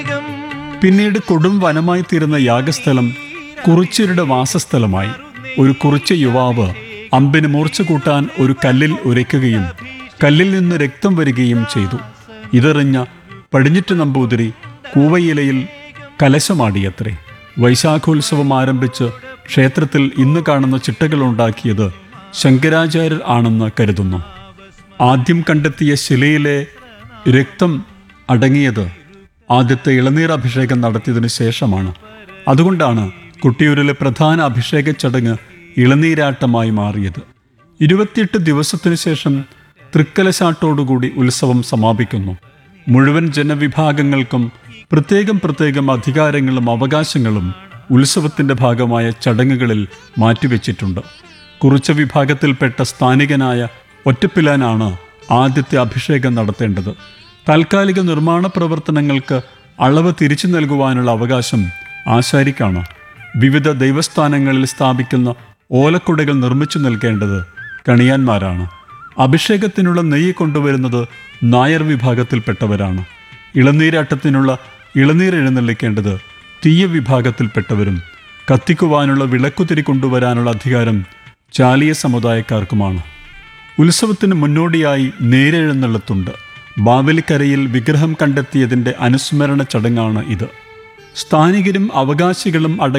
പിന്നീട് കൊടും വനമായി തീർന്ന യാഗസ്ഥലം കുറിച്യരുടെ വാസസ്ഥലമായി ഒരു കുറിച്ച യുവാവ് അമ്പിന് മൂർച്ച കൂട്ടാൻ ഒരു കല്ലിൽ ഉരയ്ക്കുകയും കല്ലിൽ നിന്ന് രക്തം വരികയും ചെയ്തു ഇതെറിഞ്ഞ പടിഞ്ഞിറ്റ് നമ്പൂതിരി കൂവയിലയിൽ കലശമാടിയത്രേ വൈശാഖോത്സവം ആരംഭിച്ച് ക്ഷേത്രത്തിൽ ഇന്ന് കാണുന്ന ചിട്ടകൾ ഉണ്ടാക്കിയത് ശങ്കരാചാര്യർ ആണെന്ന് കരുതുന്നു ആദ്യം കണ്ടെത്തിയ ശിലയിലെ രക്തം അടങ്ങിയത് ആദ്യത്തെ ഇളനീർ അഭിഷേകം നടത്തിയതിനു ശേഷമാണ് അതുകൊണ്ടാണ് കുട്ടിയൂരിലെ പ്രധാന അഭിഷേക ചടങ്ങ് ഇളനീരാട്ടമായി മാറിയത് ഇരുപത്തിയെട്ട് ദിവസത്തിനു ശേഷം തൃക്കലശാട്ടോടുകൂടി ഉത്സവം സമാപിക്കുന്നു മുഴുവൻ ജനവിഭാഗങ്ങൾക്കും പ്രത്യേകം പ്രത്യേകം അധികാരങ്ങളും അവകാശങ്ങളും ഉത്സവത്തിന്റെ ഭാഗമായ ചടങ്ങുകളിൽ മാറ്റിവെച്ചിട്ടുണ്ട് കുറിച്ച വിഭാഗത്തിൽപ്പെട്ട സ്ഥാനികനായ ഒറ്റപ്പിലാനാണ് ആദ്യത്തെ അഭിഷേകം നടത്തേണ്ടത് താൽക്കാലിക നിർമ്മാണ പ്രവർത്തനങ്ങൾക്ക് അളവ് തിരിച്ചു നൽകുവാനുള്ള അവകാശം ആശാരിക്കാണ് വിവിധ ദൈവസ്ഥാനങ്ങളിൽ സ്ഥാപിക്കുന്ന ഓലക്കുടകൾ നിർമ്മിച്ചു നൽകേണ്ടത് കണിയാന്മാരാണ് അഭിഷേകത്തിനുള്ള നെയ്യ് കൊണ്ടുവരുന്നത് നായർ വിഭാഗത്തിൽപ്പെട്ടവരാണ് ഇളനീരാട്ടത്തിനുള്ള ഇളനീർ എഴുന്നള്ളിക്കേണ്ടത് തീയ വിഭാഗത്തിൽപ്പെട്ടവരും കത്തിക്കുവാനുള്ള വിളക്കുതിരി കൊണ്ടുവരാനുള്ള അധികാരം ചാലിയ സമുദായക്കാർക്കുമാണ് ഉത്സവത്തിന് മുന്നോടിയായി നേരെഴുന്നള്ളത്തുണ്ട് ബാവലിക്കരയിൽ വിഗ്രഹം കണ്ടെത്തിയതിൻ്റെ അനുസ്മരണ ചടങ്ങാണ് ഇത് സ്ഥാനികരും അവകാശികളും അടങ്ങിയ